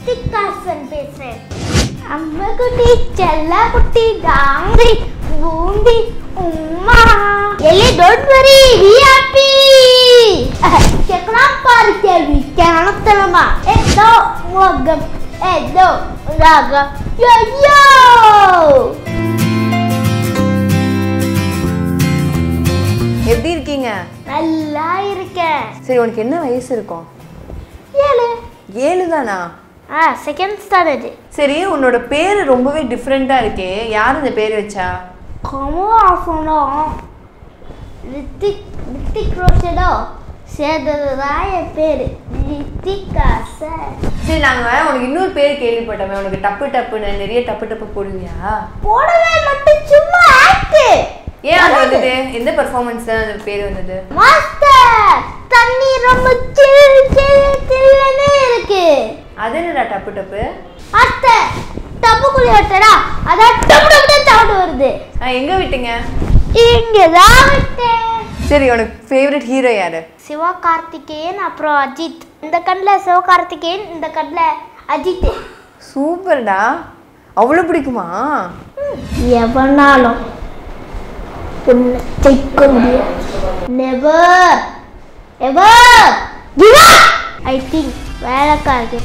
ரித்திகாசன் பேசுறேன் அம்மா குட்டி செல்ல குட்டி டாங்கி பூந்தி உம்மா எலி டோன்ட் வரி வி ஹாப்பி கேக்கலாம் பாரு கேள்வி கேனத்தனமா ஏதோ முகம் ஏதோ ராகம் யோ யோ எப்படி இருக்கீங்க நல்லா இருக்கேன் சரி உனக்கு என்ன வயசு இருக்கும் ஏழு ஏழு தானா ஆ செகண்ட் ஸ்டாண்டர்டு சரி உன்னோட பேர் ரொம்பவே டிஃப்ரெண்ட்டாக இருக்கே யார் இந்த பேர் வச்சா கமலாசனோ ரித்திக் ரித்திக் ரோஷனோ சேர்ந்தது தான் என் பேர் ரித்திகாசன் சரி நாங்கள் உனக்கு இன்னொரு பேர் கேள்விப்பட்டோமே உனக்கு டப்பு டப்புன்னு நிறைய டப்பு டப்பு போடுவியா போடவே மட்டும் சும்மா ஆக்ட் ஏன் அது வந்தது எந்த பெர்ஃபார்மன்ஸ் தான் அந்த பேர் வந்தது மாஸ்டர் தண்ணி ரொம்ப சில் சில் சில்லுன்னு இருக்கு அது என்னடா டப்பு டப்பு மாஸ்டர் தப்பு குழி விட்டடா அதான் டப்பு டப்பு சவுண்ட் வருது ஆ எங்கே விட்டீங்க இங்கே தான் விட்டேன் சரி உனக்கு ஃபேவரட் ஹீரோ யாரு சிவகார்த்திகேயன் அப்புறம் அஜித் இந்த கண்ணில் சிவகார்த்திகேயன் இந்த கண்ணில் அஜித் சூப்பர்டா அவ்வளோ பிடிக்குமா எவனாலும் உன்னை ஜெயிக்க முடியாது never ever give up I think வேலைக்காரங்க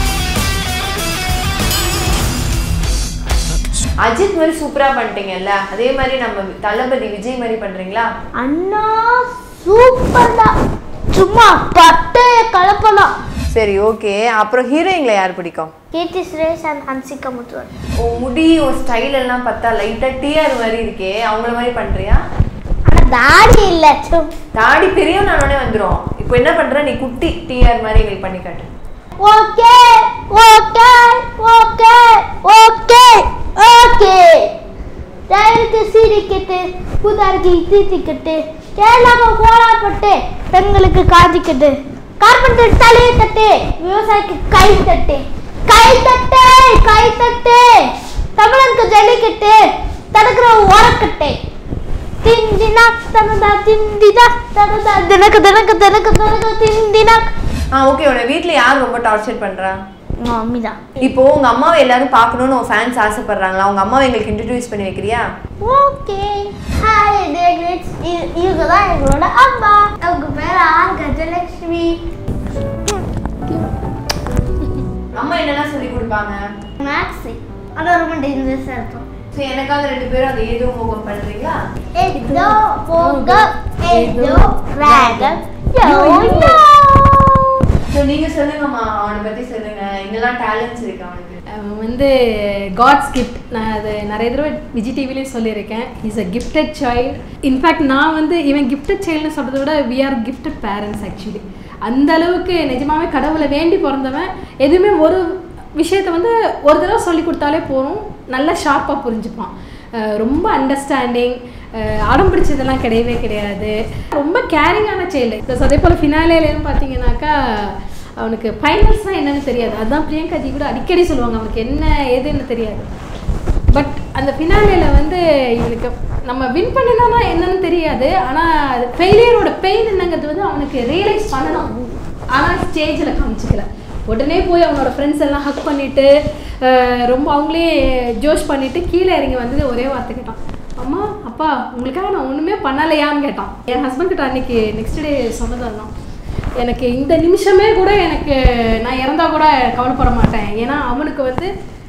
அஜித் மாதிரி சூப்பராக பண்ணிட்டீங்கல்ல அதே மாதிரி நம்ம தளபதி விஜய் மாதிரி பண்ணுறீங்களா அண்ணா சூப்பர்டா சும்மா பட்டைய கலப்பலாம் சரி ஓகே அப்புறம் ஹீரோயின்ல யார் பிடிக்கும் கீர்த்தி சுரேஷ் அண்ட் ஹன்சிகா முத்துவன் உன் முடி உன் ஸ்டைல் எல்லாம் பார்த்தா லைட்டாக டிஆர் மாதிரி இருக்கே அவங்கள மாதிரி பண்ணுறியா ஆனால் தாடி இல்லை சும் தாடி பெரிய நானே வந்துடும் இப்போ என்ன பண்ணுற நீ குட்டி டிஆர் மாதிரி எங்களுக்கு பண்ணி காட்டு okay okay okay okay okay ரயிலுக்கு சீடிக்கிட்டு புதாருக்கு தீத்திக்கிட்டு கேரளாவை கோலாப்பட்டு பெண்களுக்கு காஞ்சிக்கிட்டு கார்பெண்டர் தலையை தட்டு விவசாயிக்கு கை தட்டு கை தட்டு கை தட்டு தமிழருக்கு ஜல்லிக்கட்டு தடுக்கிற ஓரக்கட்டை திந்தினா தனதா திந்திதா தனதா தினக்கு தினக்கு தினக்கு தினக்கு திந்தினா ஆ ஓகே உன்னை வீட்டில் யார் ரொம்ப டார்ச்சர் பண்ணுறா மம்மி தான் இப்போ உங்க அம்மாவை எல்லாரும் பார்க்கணும்னு உன் ஃபேன்ஸ் ஆசைப்படுறாங்களா உங்க அம்மாவை எங்களுக்கு இன்ட்ரடியூஸ் பண்ணி வைக்கிறியா ஓகே ஹாய் டேகிரிட்ஸ் இவங்க தான் எங்களோட அம்மா அவங்க பேர் ஆர் கஜலட்சுமி அம்மா என்னெல்லாம் சொல்லி கொடுப்பாங்க மேக்ஸ் ஆனால் ரொம்ப டேஞ்சரஸாக இருக்கும் சரி எனக்காக ரெண்டு பேரும் அந்த ஏதோ மோகம் பண்ணுறீங்களா ஏதோ போகம் ஏதோ ராகம் யோ யோ ஸோ நீங்க சொல்லுங்கம்மா அவனை பத்தி சொல்லுங்க என்னெல்லாம் டேலண்ட்ஸ் இருக்கு அவனுக்கு அவன் வந்து காட்ஸ் கிஃப்ட் நான் அது நிறைய தடவை விஜய் டிவிலையும் சொல்லியிருக்கேன் is a gifted child in fact நான் வந்து இவன் கிஃப்டட் சைல்டுன்னு சொல்கிறத விட we are gifted parents actually அந்த அளவுக்கு நிஜமாவே கடவுளை வேண்டி பிறந்தவன் எதுவுமே ஒரு விஷயத்த வந்து ஒரு தடவை சொல்லி கொடுத்தாலே போதும் நல்லா ஷார்ப்பாக புரிஞ்சுப்பான் அஹ் ரொம்ப அண்டர்ஸ்டாண்டிங் அடம் பிடிச்சதெல்லாம் கிடையவே கிடையாது ரொம்ப கேரிங்கான சைல்டு அதே போல் ஃபினாலேலேன்னு பார்த்தீங்கன்னாக்கா அவனுக்கு ஃபைனல்ஸ்னால் என்னன்னு தெரியாது அதுதான் பிரியங்கா ஜி கூட அடிக்கடி சொல்லுவாங்க அவனுக்கு என்ன ஏதுன்னு தெரியாது பட் அந்த ஃபினாலேல வந்து இவனுக்கு நம்ம வின் பண்ணினா என்னன்னு தெரியாது ஆனால் ஃபெயிலியரோட பெயின் என்னங்கிறது வந்து அவனுக்கு ரியலைஸ் பண்ணணும் ஆனால் ஸ்டேஜில் காமிச்சிக்கல உடனே போய் அவனோட ஃப்ரெண்ட்ஸ் எல்லாம் ஹக் பண்ணிட்டு அஹ், ரொம்ப அவங்களே ஜோஷ் பண்ணிட்டு கீழே இறங்கி வந்தது ஒரே வார்த்தை கேட்டான் அம்மா அப்பா உங்களுக்காக நான் ஒன்றுமே பண்ணலையான்னு கேட்டான் என் ஹஸ்பண்ட் கிட்ட அன்னைக்கு நெக்ஸ்ட் டே சொன்னது அதுதான் எனக்கு இந்த நிமிஷமே கூட எனக்கு நான் இறந்தா கூட கவலைப்பட மாட்டேன் ஏன்னா அவனுக்கு வந்து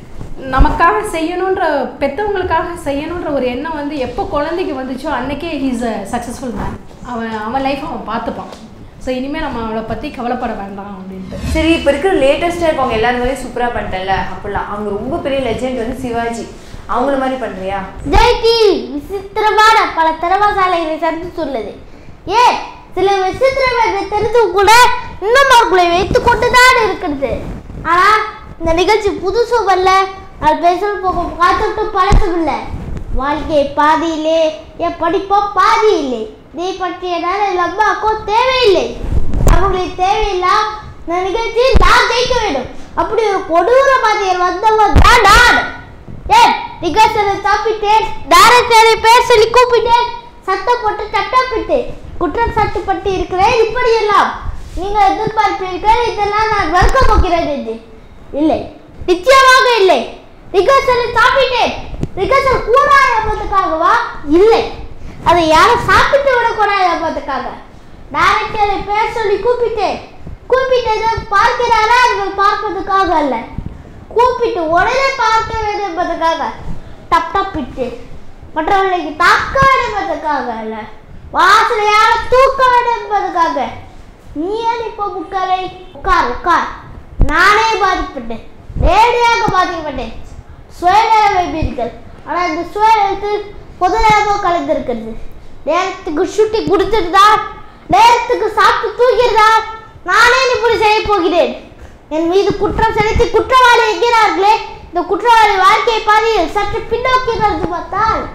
நமக்காக செய்யணுன்ற பெற்றவங்களுக்காக செய்யணுன்ற ஒரு எண்ணம் வந்து எப்போ குழந்தைக்கு வந்துச்சோ அன்னைக்கே ஹீஸ் அ சக்ஸஸ்ஃபுல் மேன் அவன் அவன் லைஃப் அவன் பார்த்துப்பான் ஸோ இனிமேல் நம்ம அவளை பற்றி கவலைப்பட வேண்டாம் அப்படின்ட்டு சரி இப்போ இருக்கிற லேட்டஸ்ட்டாக இருக்கவங்க எல்லாரும் மாதிரி சூப்பராக பண்ணிட்டல அப்படிலாம் அவங்க ரொம்ப பெரிய லெஜெண்ட் வந்து சிவாஜி அவங்கள மாதிரி பண்றியா ஜெய் டிவி விசித்திரமான பல திறமசாலைகளை சந்தித்துள்ளது ஏன் சில விசித்திரங்களை தெரிந்து கூட இன்னும் அவர்களை வைத்து கொண்டுதான் இருக்கிறது ஆனா இந்த நிகழ்ச்சி புதுசும் வரல நான் பேசுகிற போக காத்துட்டு பழசும் இல்லை வாழ்க்கை பாதியிலே என் படிப்போ பாதியில்லை நீ பற்றியதால் என் அம்மாவுக்கும் தேவையில்லை அவங்களுக்கு தேவையில்லா இந்த நிகழ்ச்சியில் நான் ஜெயிக்க வேண்டும் அப்படி ஒரு கொடூரவாதியர் வந்தவன் தான் நான் ஏன் நிகழ்ச்சியை தப்பிட்டேன் டைரக்டரை பேர் சொல்லி கூப்பிட்டேன் சத்தம் போட்டு சட்டப்பட்டு குற்றம் சாட்டுப்பட்டு இருக்கிறேன் இப்படியெல்லாம் நீங்கள் எதிர்பார்ப்பீர்கள் இதெல்லாம் நான் வெறுக்க போகிறேன் என்று இல்லை நிச்சயமாக இல்லை ரிகர்சலை சாப்பிட்டேன் ரிகர்சல் கூடாது என்பதற்காகவா இல்லை அதை யாரும் சாப்பிட்டு விடக்கூடாது என்பதற்காக டைரக்டரை பேச சொல்லி கூப்பிட்டேன் கூப்பிட்டது பார்க்கிறாரா என்பது பார்ப்பதற்காக அல்ல கூப்பிட்டு உடனே பார்க்க வேண்டும் என்பதற்காக டப் டப்பிட்டு மற்றவர்களுக்கு தாக்க வேண்டும் என்பதற்காக அல்ல வாசலையால தூக்க வேண்டும் என்பதற்காக நீ ஏன் இப்போ உட்காரை உட்கார் உட்கார் நானே பாதிப்பட்டேன் நேரடியாக பாதிக்கப்பட்டேன் சுயநல வைப்பீர்கள் ஆனால் இந்த சுயநலத்தில் பொதுநலமோ கலந்திருக்கிறது நேரத்துக்கு சுட்டி கொடுத்துருந்தா நேரத்துக்கு சாப்பிட்டு தூக்கிறதா நானே இப்படி செய்ய போகிறேன் என் மீது குற்றம் செலுத்தி குற்றவாளி என்கிறார்களே இந்த குற்றவாளி வாழ்க்கை பாதையில் சற்று பின்னோக்கி நடந்து பார்த்தால்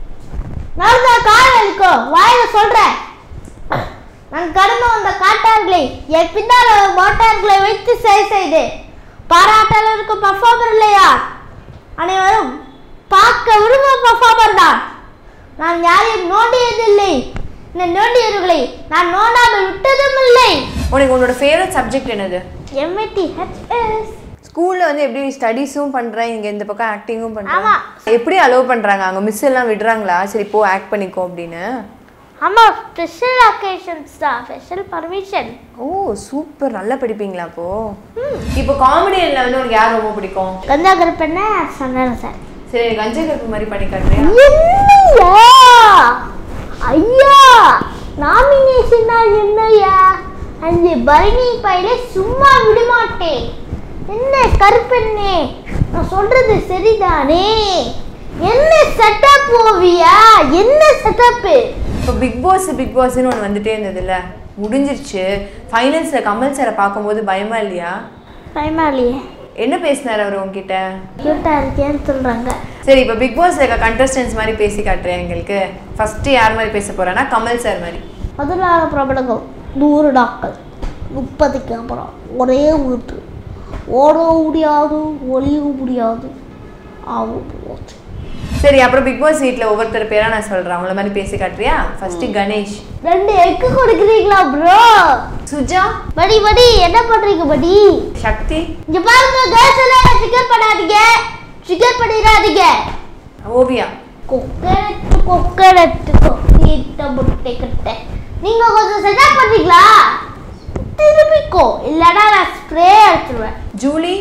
நடந்த கால் அளிக்கும் வாயில சொல்றேன் நான் கடந்து வந்த காட்டார்களை என் பின்னால் மோட்டார்களை வைத்து சரி செய்தேன் பாராட்டளருக்கு பர்ஃபார்மர் இல்லையா அனைவரும் பார்க்க விரும்பும் பர்ஃபார்மர் தான் நான் யாரையும் நோண்டியதில்லை இந்த நோண்டியவர்களை நான் நோண்டாமல் விட்டதும் இல்லை உனக்கு உன்னோட ஃபேவரட் சப்ஜெக்ட் என்னது எம்ஐடி ஹெச்எஸ் ஸ்கூல்ல வந்து எப்படி ஸ்டடீஸும் பண்றேன் இங்க இந்த பக்கம் ஆக்டிங்கும் பண்றேன் ஆமா. எப்படி அலோவ் பண்றாங்க அங்க மிஸ் எல்லாம் விடுறாங்களா சரி போ ஆக்ட் பண்ணிக்கோ அப்படின்னு ஆமாம் ஸ்பெஷல் அக்கேஷன்ஸ் தான் ஸ்பெஷல் பர்மிஷன் ஓ சூப்பர் நல்லா படிப்பீங்களா அப்போ இப்போ காமெடியன்ல வந்து உனக்கு யார் ரொம்ப பிடிக்கும் கந்தா கருப்பண்ண சொன்னேன் சார் சரி எனக்கு அஞ்சல் கருப்பு மாதிரி பண்ணி காட்டுறியா என்னையா ஐயா நாமினேஷனா என்னையா அந்த பரணி பையில சும்மா விடமாட்டேன் என்ன கருப்பண்ணே நான் சொல்றது சரிதானே என்ன செட்டப் ஓவியா என்ன செட்டப்பு இப்போ பிக் பாஸ் பிக் பாஸ்னு ஒன்று வந்துட்டே இருந்ததுல்ல முடிஞ்சிருச்சு ஃபைனல்ஸில் கமல் சாரை பார்க்கும்போது பயமா இல்லையா பயமாலியே என்ன பேசினார் அவர் உங்ககிட்ட கியூட்டா இருக்கேன்னு சொல்றாங்க சரி இப்போ பிக் பாஸ் இருக்க கண்டஸ்டன்ஸ் மாதிரி பேசி காட்டுறேன் எங்களுக்கு ஃபர்ஸ்ட் யார் மாதிரி பேச போறேன்னா கமல் சார் மாதிரி முதலாக பிரபலங்கள் நூறு நாட்கள் முப்பதுக்கு அப்புறம் ஒரே ஊற்று ஓடவும் முடியாது ஒளியவும் முடியாது ஆவும் போச்சு சரி அப்புறம் பிக் பாஸ் வீட்டில் ஒவ்வொருத்தர் பேரா நான் சொல்றேன் அவங்கள மாதிரி பேசி காட்டுறியா ஃபர்ஸ்ட் கணேஷ் ரெண்டு எக்கு கொடுக்குறீங்களா ப்ரோ சுஜா படி படி என்ன பண்றீங்க படி சக்தி இங்க பாருங்க கேர்ள்ஸ் எல்லாம் சிக்கன் பண்ணாதீங்க சிக்கன் பண்ணிடாதீங்க ஓவியா கொக்கரட்டு கொக்கரட்டு கொக்கிட்ட முட்டை கட்ட நீங்க கொஞ்சம் செட்டப் பண்றீங்களா திருப்பிக்கோ இல்லைன்னா நான் ஸ்ப்ரே அடிச்சிருவேன் ஜூலி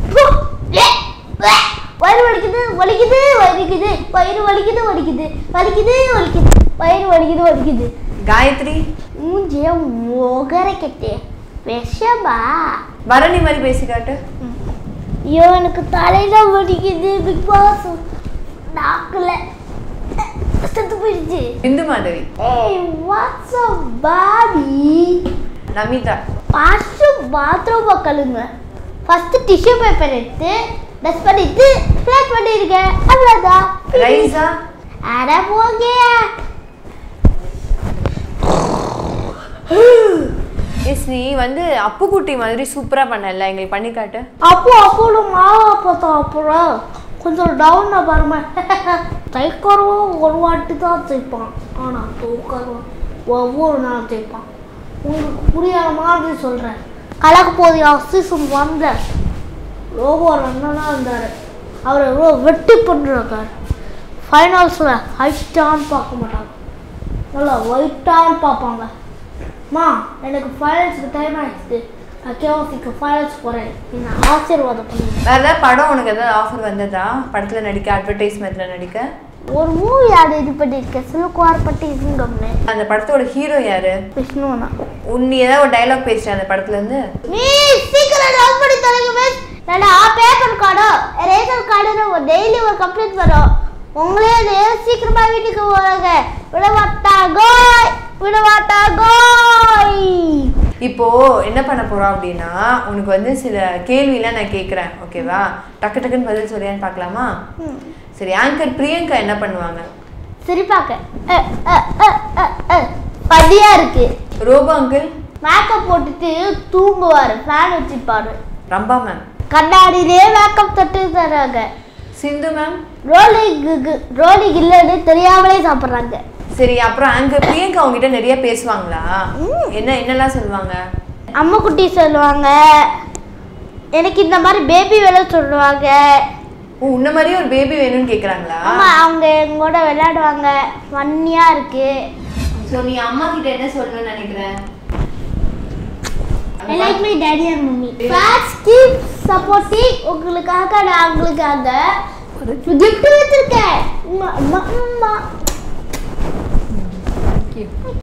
வயிறு வலிக்குது வலிக்குது வலிக்குது வயிறு வலிக்குது வலிக்குது வலிக்குது வலிக்குது வயிறு வலிக்குது வலிக்குது காயத்ரி மூஞ்சிய முகரை கட்டே விஷமா பரணி மாதிரி பேசி காட்டு ஐயோ எனக்கு தலையில வலிக்குது பிக் பாஸ் நாக்குல செத்து போயிடுச்சு இந்து மாதவி ஏய் what's a body Namitha first bathroom கழுங்க ஃபர்ஸ்ட் டிஷ்யூ பேப்பர் எடுத்து டஸ்ட் பண்ணிட்டு பிளேட் பண்ணிருக்கேன் அவ்வளோதான் ரைசா அட போங்க எஸ் நீ வந்து அப்புக்குட்டி மாதிரி சூப்பரா பண்ணல எங்களுக்கு பண்ணி காட்டு அப்போ அப்போ மாவா பார்த்தோம் அப்புறம் கொஞ்சம் டவுன் பாருங்க தைக்கருவும் ஒரு வாட்டி தான் தைப்பான் ஆனால் தூக்கருவம் ஒவ்வொரு நாள் தைப்பான் உங்களுக்கு புரியாத மாதிரி சொல்கிறேன் கலக்க போதிய சீசன் வந்த லோகோ அண்ணனா இருந்தார் அவர் எவ்வளோ வெட்டி பண்ணிருக்கார் ஃபைனல்ஸில் ஹைட்டான்னு பார்க்க மாட்டாங்க நல்லா ஒயிட்டான்னு பார்ப்பாங்க மா எனக்கு ஃபைனல்ஸுக்கு டைம் ஆயிடுச்சு நான் கேவசிக்கு ஃபைனல்ஸ் போகிறேன் என்ன ஆசீர்வாதம் பண்ணுங்க வேற ஏதாவது படம் உனக்கு ஏதாவது ஆஃபர் வந்ததா படத்துல நடிக்க அட்வர்டைஸ்மெண்ட்ல நடிக்க ஒரு மூவி ஆடு இது பண்ணியிருக்கேன் சிலுக்குவார்பட்டி சிங்கம்னு அந்த படத்தோட ஹீரோ யாரு விஷ்ணுவனா உன் நீ ஏதாவது ஒரு டைலாக் பேசுற அந்த படத்துல இருந்து நீ சீக்கிரம் டவுன் பண்ணி தரங்க மிஸ் நான் ஆ பேப்பர் கார்டோ ரேஷன் கார்டுன்னு ஒரு டெய்லி ஒரு கம்ப்ளைண்ட் வரும் உங்களே அது சீக்கிரமா வீட்டுக்கு போறாங்க விடமாட்டா கோய் விடமாட்டா கோய் இப்போ என்ன பண்ண போறோம் அப்படின்னா உனக்கு வந்து சில கேள்விலாம் நான் கேட்குறேன் ஓகேவா டக்கு டக்குன்னு பதில் சொல்லியான்னு பார்க்கலாமா சரி ஆங்கர் பிரியங்கா என்ன பண்ணுவாங்க சிரிப்பாக்க அ, அ, அ, அ, அ. படியா இருக்கு ரோபோ அங்கிள் மேக்கப் போட்டுட்டு தூங்குவாரு ஃபேன் வச்சிருப்பாரு ரம்பா மேம் கண்ணாடியிலே மேக்கப் தொட்டு தராங்க சிந்து மேம் ரோலி ரோலி இல்லைன்னு தெரியாமலே சாப்பிட்றாங்க சரி அப்புறம் ஆங்கர் பிரியங்கா உங்ககிட்ட நிறைய பேசுவாங்களா என்ன என்னெல்லாம் சொல்லுவாங்க அம்மா குட்டி சொல்லுவாங்க எனக்கு இந்த மாதிரி பேபி வேலை சொல்லுவாங்க ஓ உன்ன மாதிரியே ஒரு பேபி வேணும்னு கேக்குறாங்களா ஆமா அவங்க எங்கூட விளையாடுவாங்க ஃபன்னியா இருக்கு சோ நீ அம்மா கிட்ட என்ன சொல்லணும்னு நினைக்கிற I like my daddy and mummy. First keep supporting உங்களுக்காக நான் உங்களுக்காக ஒரு gift வச்சிருக்கேன் அம்மா அம்மா அம்மா Thank you.